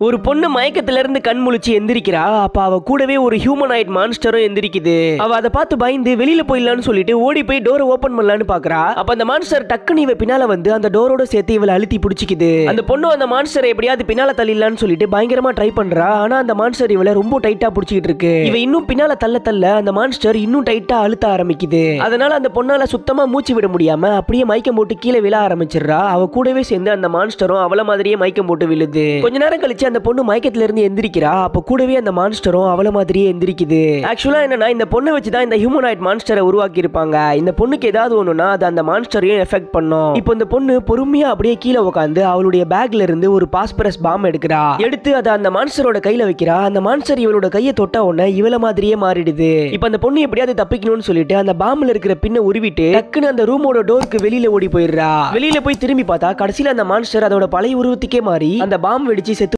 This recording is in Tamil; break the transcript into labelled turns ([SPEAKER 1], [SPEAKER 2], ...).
[SPEAKER 1] ஒரு பொண்ணு மயக்கத்துல இருந்து கண் முழிச்சு எந்திரிக்கிறா அப்ப அவ கூடவே ஒரு ஹியூமனாய்ட் மான்ஸ்டரும் எந்திரிக்குது அவ அதை பார்த்து பயந்து வெளியில போயிடலாம்னு சொல்லிட்டு ஓடி போய் டோரை ஓபன் பண்ணலாம்னு பாக்குறா அப்ப அந்த மான்ஸ்டர் டக்குன்னு இவ பின்னால வந்து அந்த டோரோட சேர்த்து இவளை அழுத்தி பிடிச்சிக்குது அந்த பொண்ணு அந்த மான்ஸ்டரை எப்படியாவது பின்னால தள்ளிடலாம்னு சொல்லிட்டு பயங்கரமா ட்ரை பண்றா ஆனா அந்த மான்ஸ்டர் இவளை ரொம்ப டைட்டா பிடிச்சிக்கிட்டு இருக்கு இவ இன்னும் பின்னால தள்ள தள்ள அந்த மான்ஸ்டர் இன்னும் டைட்டா அழுத்த ஆரம்பிக்குது அதனால அந்த பொண்ணால சுத்தமா மூச்சு விட முடியாம அப்படியே மயக்கம் போட்டு கீழே விழ ஆரம்பிச்சிடுறா அவ கூடவே சேர்ந்து அந்த மான்ஸ்டரும் அவள மாதிரியே மயக்கம் போட்டு விழுது கொஞ்ச நேரம் கழிச்சு அந்த பொண்ணு மயக்கத்துல இருந்து எந்திரிக்கிறா அப்ப கூடவே அந்த மான்ஸ்டரும் அவள மாதிரியே எந்திரிக்குது ஆக்சுவலா என்னன்னா இந்த பொண்ணை வச்சு தான் இந்த ஹியூமனாய்ட் மான்ஸ்டரை உருவாக்கி இருப்பாங்க இந்த பொண்ணுக்கு ஏதாவது ஒண்ணுனா அது அந்த மான்ஸ்டரையும் எஃபெக்ட் பண்ணும் இப்போ இந்த பொண்ணு பொறுமையா அப்படியே கீழே உட்காந்து அவளுடைய பேக்ல இருந்து ஒரு பாஸ்பரஸ் பாம் எடுக்கிறா எடுத்து அதை அந்த மான்ஸ்டரோட கையில வைக்கிறா அந்த மான்ஸ்டர் இவளோட கையை தொட்ட உடனே இவள மாதிரியே மாறிடுது இப்போ அந்த பொண்ணு எப்படியாவது தப்பிக்கணும்னு சொல்லிட்டு அந்த பாம்புல இருக்கிற பின்ன உருவிட்டு டக்குன்னு அந்த ரூமோட டோருக்கு வெளியில ஓடி போயிடுறா வெளியில போய் திரும்பி பார்த்தா கடைசியில அந்த மான்ஸ்டர் அதோட பழைய உருவத்துக்கே மாறி அந்த பாம்பு வெடிச்சு செத்து